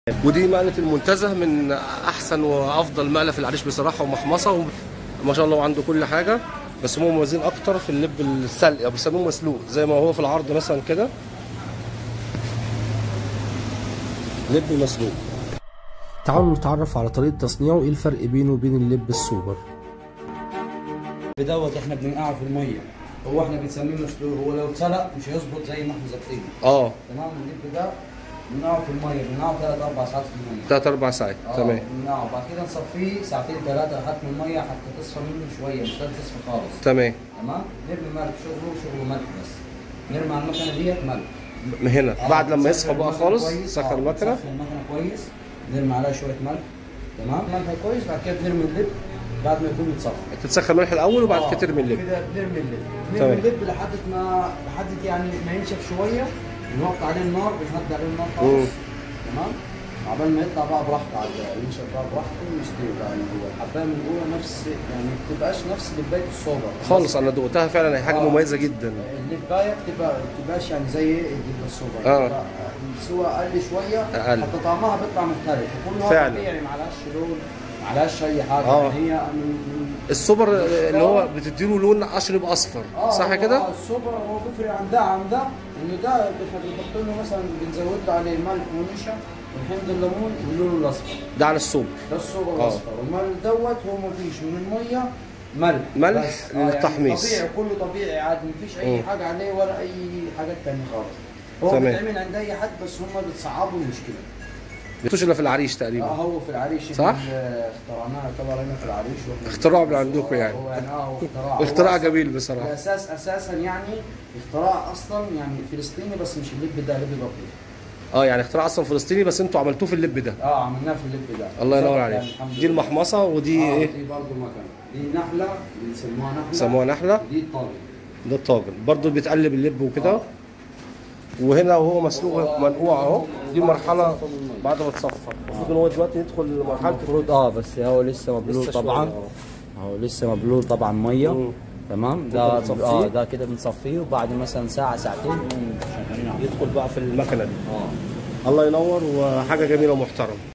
ودي مقلة المنتزه من احسن وافضل مقلة في العريش بصراحه ومحمصه وما شاء الله عنده كل حاجه بس هم مميزين اكتر في اللب السلق او بيسموه مسلوق زي ما هو في العرض مثلا كده لب مسلوق تعالوا نتعرف على طريقه تصنيعه ايه الفرق بينه وبين اللب السوبر بدوت احنا بننقعه في الميه هو احنا بنسميه مسلوق هو لو اتسلق مش هيظبط زي ما احنا ظابطينه اه تمام اللب ده بننقعه في الميه بننقعه ثلاث اربع ساعات في الميه 3 4 ساعات اه تمام بننقعه بعد كده نصفيه ساعتين ثلاثه لحد ما الميه حتى تصفى منه شويه مش لازم تصفى خالص تمام تمام نرمي ملح شغله شغله ملح بس نرمي على المكنه ديت ملح من هنا آه، بعد لما نسخن يصفى بقى المكنة خالص كويس. سخن آه، المكنه نسخن المكنه كويس نرمي عليها شويه ملح تمام ملح كويس بعد كده بنرمي اللب بعد ما يكون متصفى تتسخن ملح الاول وبعد آه، كده ترمي اللب كده بنرمي اللب تمام. نرمي اللب لحد ما لحد يعني ما ينشف شويه نوقف عليه النار بنهدي عليه النار مم. خالص تمام عبال ما يطلع بقى براحته على ينشف بقى براحته ويستوي بقى من جوه الحبايه من جوه نفس يعني ما بتبقاش نفس لبايه الصوبر خالص انا دقتها فعلا هي حاجه آه. مميزه جدا اللبايه بتبقى ما بتبقاش يعني زي ايه اللب الصوبر آه. بتبقى سوى اقل شويه أقل. حتى طعمها بيطلع مختلف وكل فعلا. طبيعي معلهاش لون معلهاش اي حاجه آه. يعني هي من من السوبر اللي هو بتديله لون عشان يبقى اصفر اه صح هو- كده اه السوبر هو بيفرق عن ده عن ده ان ده احنا بنحط له مثلا بنزود له عليه ملح ونشا وحمض الليمون واللون الاصفر ده على السوبر ده السوبر آه. الاصفر والملح دوت هو ما فيش من الميه ملح ملح بس. آه، للتحميص. يعني طبيعي كله طبيعي عادي ما فيش اي مم. حاجه عليه ولا اي حاجات تانية خالص هو تمام. بيتعمل عند اي حد بس هم بتصعبوا المشكله بيتوش الا في العريش اه تقريبا هو في العريش صح؟ إحنا اللي اخترعناه يعتبر هنا في العريش واحنا اختراع من عندكم آه، يعني. هو يعني اه هو اختراع اختراع هو أصلاً- جميل بصراحه الاساس اساسا يعني اختراع اصلا يعني فلسطيني بس مش اللب ده لب ضبطي اه يعني اختراع اصلا فلسطيني بس انتوا عملتوه في اللب ده اه عملناه في اللب ده الله ينور يعني عليك الحمد دي لله. المحمصه ودي آه ايه دي برضه مكنه دي نحله بنسموها نحله بيسموها نحله دي الطاجن ده الطاجن برضه بيتقلب اللب وكده وهنا وهو مسلوق منقوع اهو دي مرحله بعد ما اتصفى المفروض ان هو دلوقتي يدخل مرحله المفروض اه بس هو لسه مبلول لسه طبعا شوية، هو لسه مبلول طبعا ميه مم. تمام ده بتصفيه؟ اه ده كده بنصفيه وبعد مثلا ساعه ساعتين نقوم شغالين عليه يدخل بقى في المكنه دي اه الله ينور وحاجه جميله ومحترمه